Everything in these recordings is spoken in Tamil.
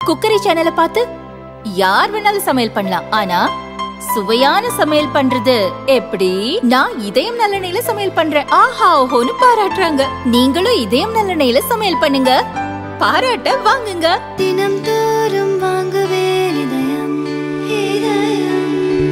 குக்கரி சேனலை பார்த்து யார் வேணாலும் சமையல் பண்ணலாம் ஆனா சுவையான சமையல் பண்றது எப்படி நான் இதயம் நல்லெண்ணெயில சமையல் பண்றேன் ஆஹா ஓஹோன்னு பாராட்டுறாங்க நீங்களும் இதயம் நல்லெண்ணெயில சமையல் பண்ணுங்க பாராட்ட வாங்குங்க தினம் தோறும் வாங்குவே இதயம் இதயம்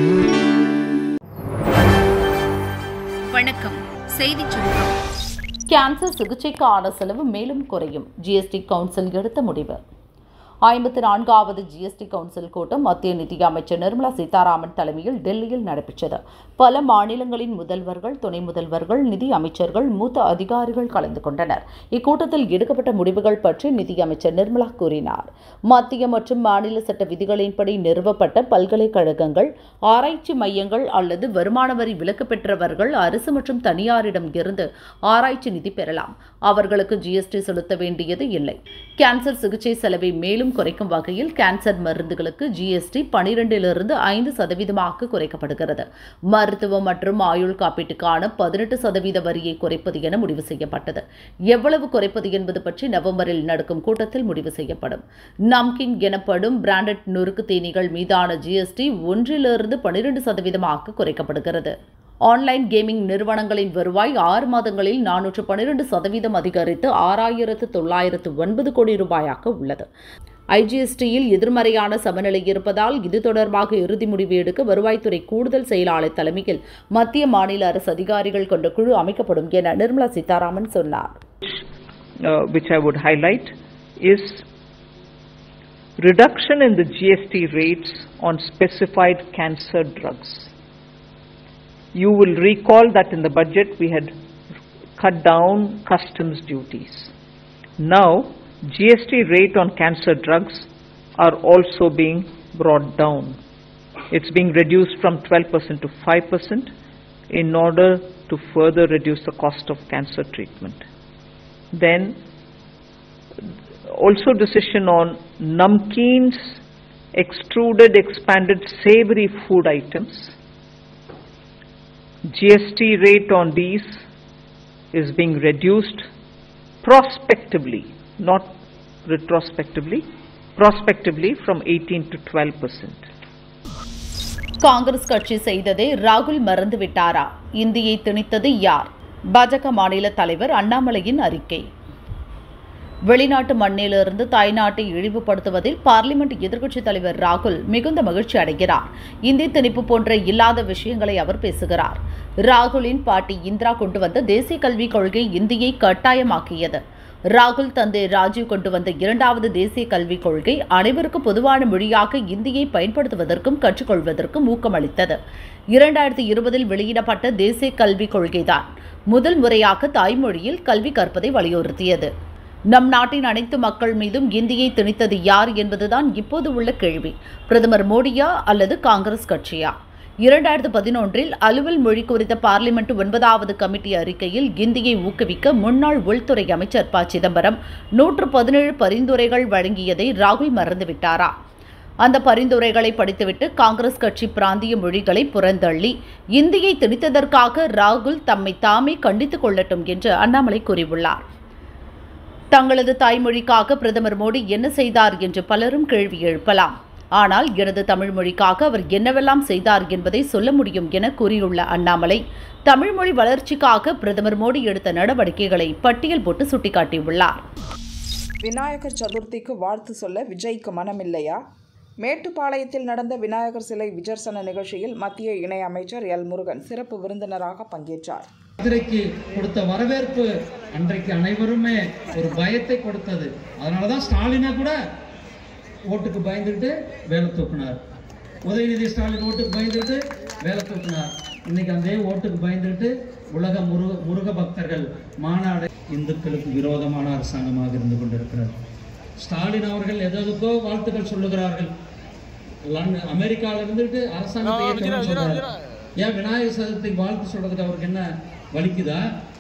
வணக்கம் செய்திச் சுருக்கம் கேன்சர் சிகிச்சைக்கான செலவு மேலும் குறையும் ஜிஎஸ்டி கவுன்சில் எடுத்த முடிவு ஐம்பத்தி நான்காவது ஜிஎஸ்டி கவுன்சில் கூட்டம் மத்திய நிதியமைச்சர் நிர்மலா சீதாராமன் தலைமையில் டெல்லியில் நடைபெற்றது பல மாநிலங்களின் முதல்வர்கள் துணை முதல்வர்கள் நிதி அமைச்சர்கள் மூத்த அதிகாரிகள் கலந்து கொண்டனர் இக்கூட்டத்தில் எடுக்கப்பட்ட முடிவுகள் பற்றி நிதியமைச்சர் நிர்மலா கூறினார் மத்திய மற்றும் மாநில சட்ட விதிகளின்படி நிறுவப்பட்ட பல்கலைக்கழகங்கள் ஆராய்ச்சி மையங்கள் அல்லது வருமான வரி விலக்கு பெற்றவர்கள் அரசு மற்றும் தனியாரிடம் இருந்து ஆராய்ச்சி நிதி பெறலாம் அவர்களுக்கு ஜிஎஸ்டி செலுத்த வேண்டியது இல்லை கேன்சர் சிகிச்சை செலவை மேலும் குறைக்கும் வகையில் கேன்சர் மருந்துகளுக்கு ஜிஎஸ்டி பனிரெண்டிலிருந்து ஐந்து சதவீதமாக குறைக்கப்படுகிறது மருத்துவ மற்றும் ஆயுள் காப்பீட்டுக்கான பதினெட்டு சதவீத வரியை குறைப்பது என முடிவு செய்யப்பட்டது எவ்வளவு குறைப்பது என்பது பற்றி நவம்பரில் நடக்கும் கூட்டத்தில் முடிவு செய்யப்படும் நம்கின் எனப்படும் பிராண்டட் நொறுக்கு தேனீகள் மீதான ஜிஎஸ்டி ஒன்றிலிருந்து பனிரெண்டு சதவீதமாக குறைக்கப்படுகிறது ஆன்லைன் கேமிங் நிறுவனங்களின் வருவாய் ஆறு மாதங்களில் நானூற்று பன்னிரண்டு சதவீதம் அதிகரித்து ஆறாயிரத்து தொள்ளாயிரத்து ஒன்பது கோடி ரூபாயாக உள்ளது ஐஜிஎஸ்டியில் எதிர்மறையான சமநிலை இருப்பதால் இது தொடர்பாக இறுதி முடிவு எடுக்க வருவாய்த்துறை கூடுதல் செயலாளர் தலைமையில் மத்திய மாநில அரசு அதிகாரிகள் கொண்ட குழு அமைக்கப்படும் என நிர்மலா சீதாராமன் சொன்னார் uh, which I would highlight is reduction in the GST rates on specified cancer drugs. You will recall that in the budget we had cut down customs duties. Now, GST rate on cancer drugs are also being brought down. It's being reduced from 12% to 5% in order to further reduce the cost of cancer treatment. Then also decision on namkeens, extruded, expanded savory food items. GST rate on these is being reduced prospectively, not retrospectively, prospectively from 18 to 12 percent. Congress கட்சி செய்ததை ராகுல் மறந்துவிட்டாரா இந்தியை திணித்தது யார் பாஜக மாநில தலைவர் அண்ணாமலையின் அறிக்கை வெளிநாட்டு மண்ணிலிருந்து தாய்நாட்டை இழிவுபடுத்துவதில் பார்லிமெண்ட் எதிர்க்கட்சித் தலைவர் ராகுல் மிகுந்த மகிழ்ச்சி அடைகிறார் இந்தி திணிப்பு போன்ற இல்லாத விஷயங்களை அவர் பேசுகிறார் ராகுலின் பாட்டி இந்திரா கொண்டு வந்த தேசிய கல்விக் கொள்கை இந்தியை கட்டாயமாக்கியது ராகுல் தந்தை ராஜீவ் கொண்டு வந்த இரண்டாவது தேசிய கல்விக் கொள்கை அனைவருக்கும் பொதுவான மொழியாக இந்தியை பயன்படுத்துவதற்கும் கற்றுக்கொள்வதற்கும் ஊக்கமளித்தது இரண்டாயிரத்தி இருபதில் வெளியிடப்பட்ட தேசிய கல்விக் கொள்கைதான் முதல் முறையாக தாய்மொழியில் கல்வி கற்பதை வலியுறுத்தியது நம் நாட்டின் அனைத்து மக்கள் மீதும் இந்தியை திணித்தது யார் என்பதுதான் இப்போது உள்ள கேள்வி பிரதமர் மோடியா அல்லது காங்கிரஸ் கட்சியா இரண்டாயிரத்து பதினொன்றில் அலுவல் மொழி குறித்த பார்லிமெண்ட் ஒன்பதாவது கமிட்டி அறிக்கையில் இந்தியை ஊக்குவிக்க முன்னாள் உள்துறை அமைச்சர் ப சிதம்பரம் நூற்று பதினேழு பரிந்துரைகள் வழங்கியதை ராகுல் மறந்துவிட்டாரா அந்த பரிந்துரைகளை படித்துவிட்டு காங்கிரஸ் கட்சி பிராந்திய மொழிகளை புறந்தள்ளி இந்தியை திணித்ததற்காக ராகுல் தம்மை தாமே கண்டித்துக் கொள்ளட்டும் என்று அண்ணாமலை கூறியுள்ளார் தங்களது தாய்மொழிக்காக பிரதமர் மோடி என்ன செய்தார் என்று பலரும் கேள்வி எழுப்பலாம் ஆனால் எனது தமிழ் மொழிக்காக அவர் என்னவெல்லாம் செய்தார் என்பதை சொல்ல முடியும் என கூறியுள்ள அண்ணாமலை தமிழ் மொழி வளர்ச்சிக்காக பிரதமர் மோடி எடுத்த நடவடிக்கைகளை பட்டியல் போட்டு சுட்டிக்காட்டியுள்ளார் விநாயகர் சதுர்த்திக்கு வாழ்த்து சொல்ல விஜய்க்கு மனமில்லையா மேட்டுப்பாளையத்தில் நடந்த விநாயகர் சிலை விஜர்சன நிகழ்ச்சியில் மத்திய இணை அமைச்சர் எல் முருகன் சிறப்பு விருந்தினராக பங்கேற்றார் மதுரைக்கு கொடுத்த வரவேற்பு அன்றைக்கு அனைவருமே ஒரு பயத்தை கொடுத்தது அதனால தான் ஸ்டாலினை கூட ஓட்டுக்கு பயந்துட்டு வேலை தூக்குனார் உதயநிதி ஸ்டாலின் ஓட்டுக்கு பயந்துட்டு வேலை தூக்குனார் இன்னைக்கு அந்த ஓட்டுக்கு பயந்துட்டு உலக முருக முருக பக்தர்கள் மாநாடு இந்துக்களுக்கு விரோதமான அரசாங்கமாக இருந்து கொண்டிருக்கிறது ஸ்டாலின் அவர்கள் எதற்கோ வாழ்த்துக்கள் சொல்லுகிறார்கள் லண்டன் அமெரிக்கால இருந்துட்டு அரசாங்கத்தை ஏற்கனவே சொல்றாரு ஏன் விநாயகர் சதுர்த்திக்கு வாழ்த்து சொல்றதுக்கு அவருக்கு என்ன வலிக்குதா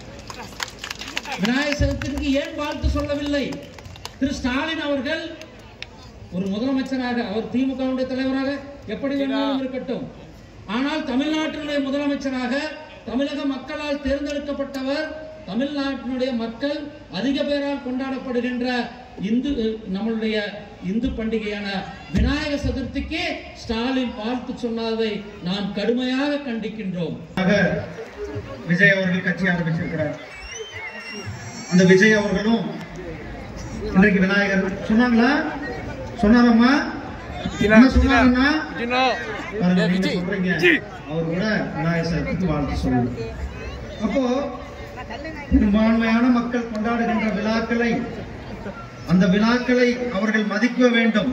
விநாயகர் சதுர்த்திக்கு ஏன் வாழ்த்து சொல்லவில்லை திரு ஸ்டாலின் அவர்கள் ஒரு முதலமைச்சராக அவர் திமுகவுடைய தலைவராக எப்படி வேணாலும் இருக்கட்டும் ஆனால் தமிழ்நாட்டினுடைய முதலமைச்சராக தமிழக மக்களால் தேர்ந்தெடுக்கப்பட்டவர் தமிழ்நாட்டினுடைய மக்கள் அதிக பேரால் கொண்டாடப்படுகின்ற இந்து நம்மளுடைய இந்து பண்டிகையான விநாயக சதுர்த்திக்கு ஸ்டாலின் வாழ்த்து சொன்னதை நாம் கடுமையாக கண்டிக்கின்றோம் விஜய் அவர்கள் கட்சி ஆரம்பிச்சிருக்கிறார் அந்த விஜய் அவர்களும் இன்றைக்கு விநாயகர் சொன்னாங்களா சொன்னாரம்மா என்ன சொன்னாங்கன்னா பாருங்க, நீங்க சொல்றீங்க அவர் கூட விநாயகர் சதுர்த்திக்கு வாழ்த்து சொல்லணும் அப்போ பெரும்பான்மையான மக்கள் கொண்டாடுகின்ற விழாக்களை அந்த விழாக்களை அவர்கள் மதிக்க வேண்டும்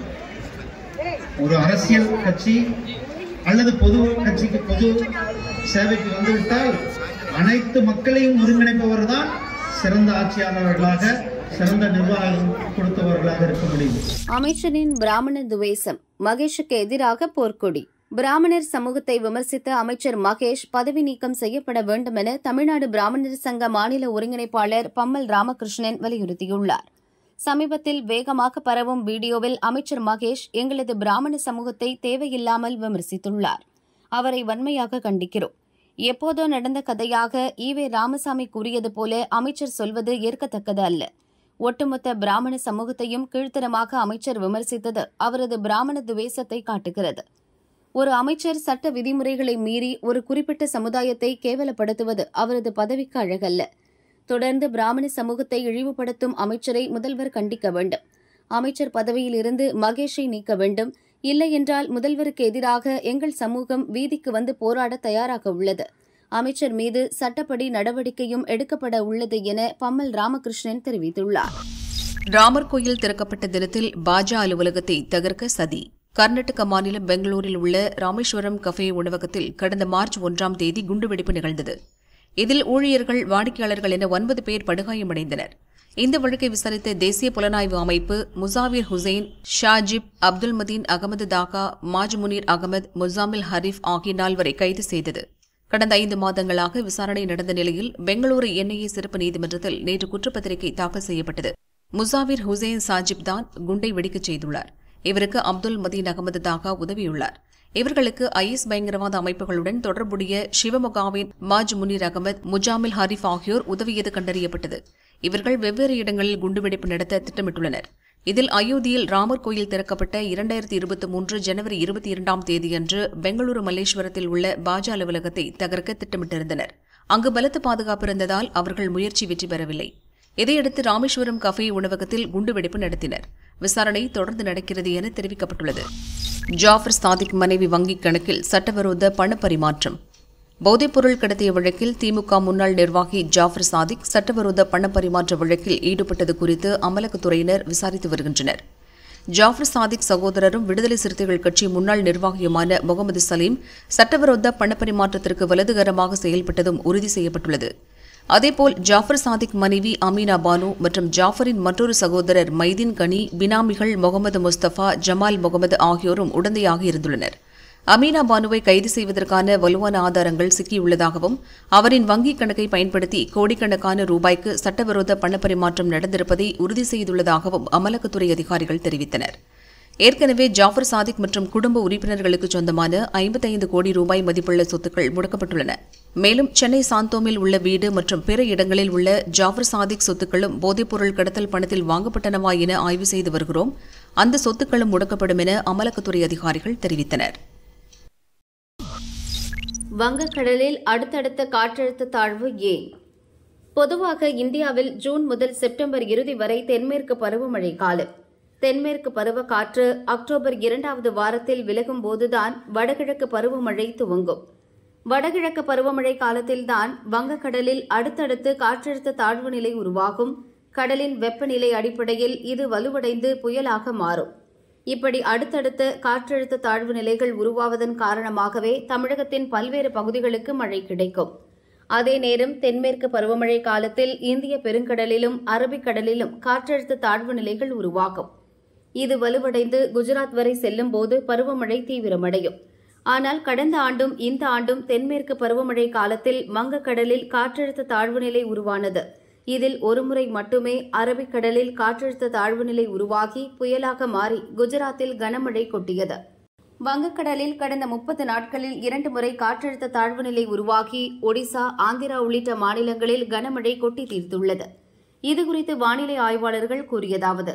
ஒரு அரசியல் கட்சி அல்லது பொது கட்சிக்கு பொது சேவைக்கு வந்துவிட்டால் அனைத்து மக்களையும் ஒருங்கிணைப்பவர் தான் சிறந்த ஆட்சியாளர்களாக சிறந்த நிர்வாகம் கொடுத்தவர்களாக இருக்க முடியும் அமைச்சரின் பிராமண துவேசம் மகேஷுக்கு எதிராக போர்க்கொடி பிராமணர் சமூகத்தை விமர்சித்த அமைச்சர் மகேஷ் பதவி நீக்கம் செய்யப்பட வேண்டும் என தமிழ்நாடு பிராமணர் சங்க மாநில ஒருங்கிணைப்பாளர் பம்மல் ராமகிருஷ்ணன் வலியுறுத்தியுள்ளார் சமீபத்தில் வேகமாக பரவும் வீடியோவில் அமைச்சர் மகேஷ் எங்களது பிராமண சமூகத்தை தேவையில்லாமல் விமர்சித்துள்ளார் அவரை வன்மையாக கண்டிக்கிறோம் எப்போதோ நடந்த கதையாக ஈவே ராமசாமி கூறியது போல அமைச்சர் சொல்வது ஏற்கத்தக்கது அல்ல ஒட்டுமொத்த பிராமண சமூகத்தையும் கீழ்த்தரமாக அமைச்சர் விமர்சித்தது அவரது பிராமண துவேசத்தை காட்டுகிறது ஒரு அமைச்சர் சட்ட விதிமுறைகளை மீறி ஒரு குறிப்பிட்ட சமுதாயத்தை கேவலப்படுத்துவது அவரது பதவிக்கு அழகல்ல தொடர்ந்து பிராமண சமூகத்தை இழிவுபடுத்தும் அமைச்சரை முதல்வர் கண்டிக்க வேண்டும் அமைச்சர் பதவியில் இருந்து மகேஷை நீக்க வேண்டும் இல்லையென்றால் முதல்வருக்கு எதிராக எங்கள் சமூகம் வீதிக்கு வந்து போராட தயாராக உள்ளது அமைச்சர் மீது சட்டப்படி நடவடிக்கையும் எடுக்கப்பட உள்ளது என பம்மல் ராமகிருஷ்ணன் தெரிவித்துள்ளார் ராமர் கோயில் திறக்கப்பட்ட தினத்தில் பாஜ அலுவலகத்தை தகர்க்க சதி கர்நாடக மாநிலம் பெங்களூரில் உள்ள ராமேஸ்வரம் கஃபே உணவகத்தில் கடந்த மார்ச் ஒன்றாம் தேதி குண்டுவெடிப்பு நிகழ்ந்தது இதில் ஊழியர்கள் வாடிக்கையாளர்கள் என ஒன்பது பேர் படுகாயமடைந்தனர் இந்த வழக்கை விசாரித்த தேசிய புலனாய்வு அமைப்பு முசாவிர் ஹுசைன் ஷாஜிப் அப்துல் மதீன் அகமது தாகா மாஜ் முனீர் அகமது முசாமில் ஹரீஃப் ஆகிய நால்வரை கைது செய்தது கடந்த ஐந்து மாதங்களாக விசாரணை நடந்த நிலையில் பெங்களூரு என்ஐஏ சிறப்பு நீதிமன்றத்தில் நேற்று குற்றப்பத்திரிகை தாக்கல் செய்யப்பட்டது முசாவிர் ஹுசைன் சாஜிப் தான் குண்டை வெடிக்கச் செய்துள்ளார் இவருக்கு அப்துல் மதீன் அகமது தாகா உதவியுள்ளார் இவர்களுக்கு ஐஎஸ் பயங்கரவாத அமைப்புகளுடன் தொடர்புடைய சிவமொகாவின் மாஜ் முனீர் அகமது முஜாமில் ஹரீஃப் ஆகியோர் உதவியது கண்டறியப்பட்டது இவர்கள் வெவ்வேறு இடங்களில் குண்டுவெடிப்பு நடத்த திட்டமிட்டுள்ளனர் இதில் அயோத்தியில் ராமர் கோயில் திறக்கப்பட்ட இரண்டாயிரத்தி இருபத்தி மூன்று ஜனவரி இருபத்தி இரண்டாம் தேதியன்று பெங்களூரு மல்லேஸ்வரத்தில் உள்ள பாஜ அலுவலகத்தை தகர்க்க திட்டமிட்டிருந்தனர் அங்கு பலத்த பாதுகாப்பு இருந்ததால் அவர்கள் முயற்சி வெற்றி பெறவில்லை இதையடுத்து ராமேஸ்வரம் கஃபே உணவகத்தில் குண்டுவெடிப்பு நடத்தினர் விசாரணை தொடர்ந்து நடக்கிறது என தெரிவிக்கப்பட்டுள்ளது ஜாஃபர் சாதிக் மனைவி வங்கிக் கணக்கில் சட்டவிரோத பணப்பரிமாற்றம் போதைப்பொருள் கடத்திய வழக்கில் திமுக முன்னாள் நிர்வாகி ஜாஃபர் சாதிக் சட்டவிரோத பணப்பரிமாற்ற வழக்கில் ஈடுபட்டது குறித்து அமலாக்கத்துறையினர் விசாரித்து வருகின்றனர் ஜாஃபர் சாதிக் சகோதரரும் விடுதலை சிறுத்தைகள் கட்சி முன்னாள் நிர்வாகியுமான முகமது சலீம் சட்டவிரோத பணப்பரிமாற்றத்திற்கு வலதுகரமாக செயல்பட்டதும் உறுதி செய்யப்பட்டுள்ளது அதேபோல் ஜாஃபர் சாதிக் மனைவி அமீனா பானு மற்றும் ஜாஃபரின் மற்றொரு சகோதரர் மைதீன் கனி பினாமிகள் முகமது முஸ்தபா ஜமால் முகமது ஆகியோரும் உடந்தையாக இருந்துள்ளனர் அமீனா பானுவை கைது செய்வதற்கான வலுவான ஆதாரங்கள் சிக்கியுள்ளதாகவும் அவரின் வங்கிக் கணக்கை பயன்படுத்தி கோடிக்கணக்கான ரூபாய்க்கு சட்டவிரோத பணப்பரிமாற்றம் நடந்திருப்பதை உறுதி செய்துள்ளதாகவும் அமலாக்கத்துறை அதிகாரிகள் தெரிவித்தனர் ஏற்கனவே ஜாஃபர் சாதிக் மற்றும் குடும்ப உறுப்பினர்களுக்கு சொந்தமான ஐம்பத்தைந்து கோடி ரூபாய் மதிப்புள்ள சொத்துக்கள் முடக்கப்பட்டுள்ளன மேலும் சென்னை சாந்தோமில் உள்ள வீடு மற்றும் பிற இடங்களில் உள்ள ஜாஃபர் சாதிக் சொத்துக்களும் போதைப்பொருள் கடத்தல் பணத்தில் வாங்கப்பட்டனவா என ஆய்வு செய்து வருகிறோம் அந்த சொத்துக்களும் முடக்கப்படும் என அமலாக்கத்துறை அதிகாரிகள் தெரிவித்தனர் வங்கக்கடலில் அடுத்தடுத்த காற்றழுத்த தாழ்வு ஏன் பொதுவாக இந்தியாவில் ஜூன் முதல் செப்டம்பர் இறுதி வரை தென்மேற்கு பருவமழை காலம் தென்மேற்கு பருவ காற்று அக்டோபர் இரண்டாவது வாரத்தில் விலகும் போதுதான் வடகிழக்கு பருவமழை துவங்கும் வடகிழக்கு பருவமழை காலத்தில்தான் வங்கக்கடலில் அடுத்தடுத்து காற்றழுத்த தாழ்வு நிலை உருவாகும் கடலின் வெப்பநிலை அடிப்படையில் இது வலுவடைந்து புயலாக மாறும் இப்படி அடுத்தடுத்த காற்றழுத்த தாழ்வு நிலைகள் உருவாவதன் காரணமாகவே தமிழகத்தின் பல்வேறு பகுதிகளுக்கு மழை கிடைக்கும் அதே நேரம் தென்மேற்கு பருவமழை காலத்தில் இந்திய பெருங்கடலிலும் அரபிக்கடலிலும் காற்றழுத்த தாழ்வு நிலைகள் உருவாகும் இது வலுவடைந்து குஜராத் வரை செல்லும் போது பருவமழை தீவிரமடையும் ஆனால் கடந்த ஆண்டும் இந்த ஆண்டும் தென்மேற்கு பருவமழை காலத்தில் வங்கக்கடலில் காற்றழுத்த தாழ்வு நிலை உருவானது இதில் ஒருமுறை மட்டுமே அரபிக்கடலில் காற்றழுத்த தாழ்வு நிலை உருவாகி புயலாக மாறி குஜராத்தில் கனமழை கொட்டியது வங்கக்கடலில் கடந்த முப்பது நாட்களில் இரண்டு முறை காற்றழுத்த தாழ்வு நிலை உருவாகி ஒடிசா ஆந்திரா உள்ளிட்ட மாநிலங்களில் கனமழை கொட்டி தீர்த்துள்ளது இதுகுறித்து வானிலை ஆய்வாளர்கள் கூறியதாவது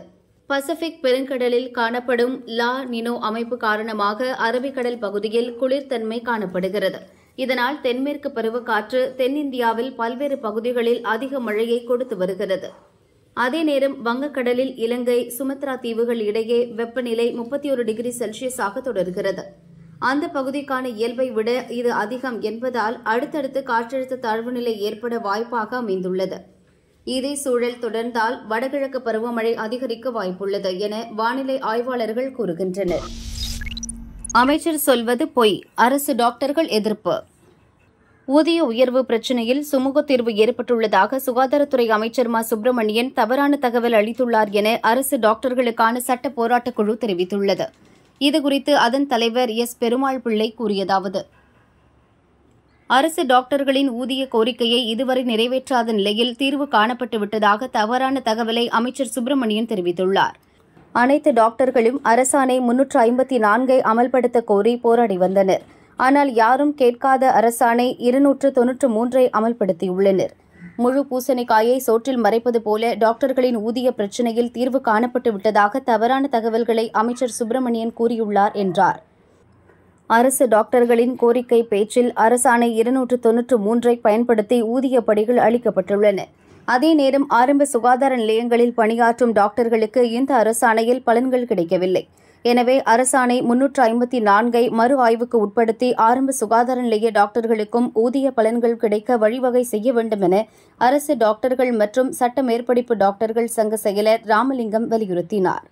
பசிபிக் பெருங்கடலில் காணப்படும் லா நினோ அமைப்பு காரணமாக அரபிக்கடல் பகுதியில் குளிர்தன்மை காணப்படுகிறது இதனால் தென்மேற்கு பருவக்காற்று தென்னிந்தியாவில் பல்வேறு பகுதிகளில் அதிக மழையை கொடுத்து வருகிறது அதே நேரம் வங்கக்கடலில் இலங்கை சுமத்ரா தீவுகள் இடையே வெப்பநிலை முப்பத்தி ஒரு டிகிரி செல்சியஸாக தொடர்கிறது அந்த பகுதிக்கான இயல்பை விட இது அதிகம் என்பதால் அடுத்தடுத்து காற்றழுத்த தாழ்வு நிலை ஏற்பட வாய்ப்பாக அமைந்துள்ளது இதே சூழல் தொடர்ந்தால் வடகிழக்கு பருவமழை அதிகரிக்க வாய்ப்புள்ளது என வானிலை ஆய்வாளர்கள் கூறுகின்றனர் அமைச்சர் சொல்வது பொய் அரசு டாக்டர்கள் எதிர்ப்பு ஊதிய உயர்வு பிரச்சினையில் சுமூக தீர்வு ஏற்பட்டுள்ளதாக சுகாதாரத்துறை அமைச்சர் மா சுப்பிரமணியன் தவறான தகவல் அளித்துள்ளார் என அரசு டாக்டர்களுக்கான சட்ட போராட்டக் குழு தெரிவித்துள்ளது இதுகுறித்து அதன் தலைவர் எஸ் பெருமாள் பிள்ளை கூறியதாவது அரசு டாக்டர்களின் ஊதிய கோரிக்கையை இதுவரை நிறைவேற்றாத நிலையில் தீர்வு காணப்பட்டு விட்டதாக தவறான தகவலை அமைச்சர் சுப்பிரமணியன் தெரிவித்துள்ளார் அனைத்து டாக்டர்களும் அரசாணை முன்னூற்று ஐம்பத்தி நான்கை அமல்படுத்த கோரி போராடி வந்தனர் ஆனால் யாரும் கேட்காத அரசாணை இருநூற்று தொன்னூற்று மூன்றை அமல்படுத்தியுள்ளனர் முழு பூசணிக்காயை சோற்றில் மறைப்பது போல டாக்டர்களின் ஊதிய பிரச்சினையில் தீர்வு காணப்பட்டு விட்டதாக தவறான தகவல்களை அமைச்சர் சுப்பிரமணியன் கூறியுள்ளார் என்றார் அரசு டாக்டர்களின் கோரிக்கை பேச்சில் அரசாணை இருநூற்று தொன்னூற்று மூன்றை பயன்படுத்தி ஊதிய படிகள் அளிக்கப்பட்டுள்ளன அதே நேரம் ஆரம்ப சுகாதார நிலையங்களில் பணியாற்றும் டாக்டர்களுக்கு இந்த அரசாணையில் பலன்கள் கிடைக்கவில்லை எனவே அரசாணை முன்னூற்று ஐம்பத்தி நான்கை மறு ஆய்வுக்கு உட்படுத்தி ஆரம்ப சுகாதார நிலைய டாக்டர்களுக்கும் ஊதிய பலன்கள் கிடைக்க வழிவகை செய்ய வேண்டும் என அரசு டாக்டர்கள் மற்றும் சட்ட மேற்படிப்பு டாக்டர்கள் சங்க செயலர் ராமலிங்கம் வலியுறுத்தினார்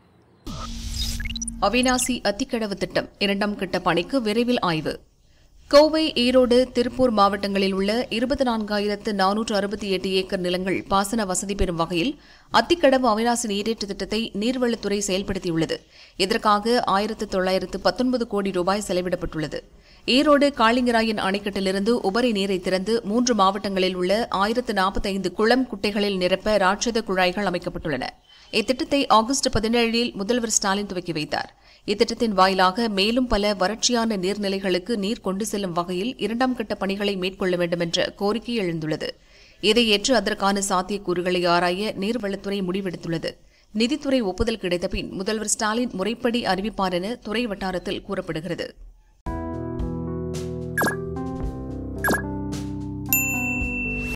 அவினாசி அத்திக்கடவு திட்டம் இரண்டாம் கட்ட பணிக்கு விரைவில் ஆய்வு கோவை ஈரோடு திருப்பூர் மாவட்டங்களில் உள்ள இருபத்தி நான்காயிரத்து நானூற்று அறுபத்தி எட்டு ஏக்கர் நிலங்கள் பாசன வசதி பெறும் வகையில் அத்திக்கடவு அவினாசி நீரேற்று திட்டத்தை நீர்வளத்துறை செயல்படுத்தியுள்ளது இதற்காக ஆயிரத்து தொள்ளாயிரத்து பத்தொன்பது கோடி ரூபாய் செலவிடப்பட்டுள்ளது ஈரோடு காளிங்கராயன் அணைக்கட்டிலிருந்து உபரி நீரை திறந்து மூன்று மாவட்டங்களில் உள்ள ஆயிரத்து நாற்பத்தைந்து குளம் குட்டைகளில் நிரப்ப ராட்சத குழாய்கள் அமைக்கப்பட்டுள்ளன இத்திட்டத்தை ஆகஸ்ட் பதினேழில் முதல்வர் ஸ்டாலின் துவக்கி வைத்தார் இத்திட்டத்தின் வாயிலாக மேலும் பல வறட்சியான நீர்நிலைகளுக்கு நீர் கொண்டு செல்லும் வகையில் இரண்டாம் கட்ட பணிகளை மேற்கொள்ள வேண்டும் என்ற கோரிக்கை எழுந்துள்ளது இதை ஏற்று அதற்கான சாத்தியக்கூறுகளை ஆராய நீர்வளத்துறை முடிவெடுத்துள்ளது நிதித்துறை ஒப்புதல் கிடைத்தபின் முதல்வர் ஸ்டாலின் முறைப்படி அறிவிப்பார் என துறை வட்டாரத்தில் கூறப்படுகிறது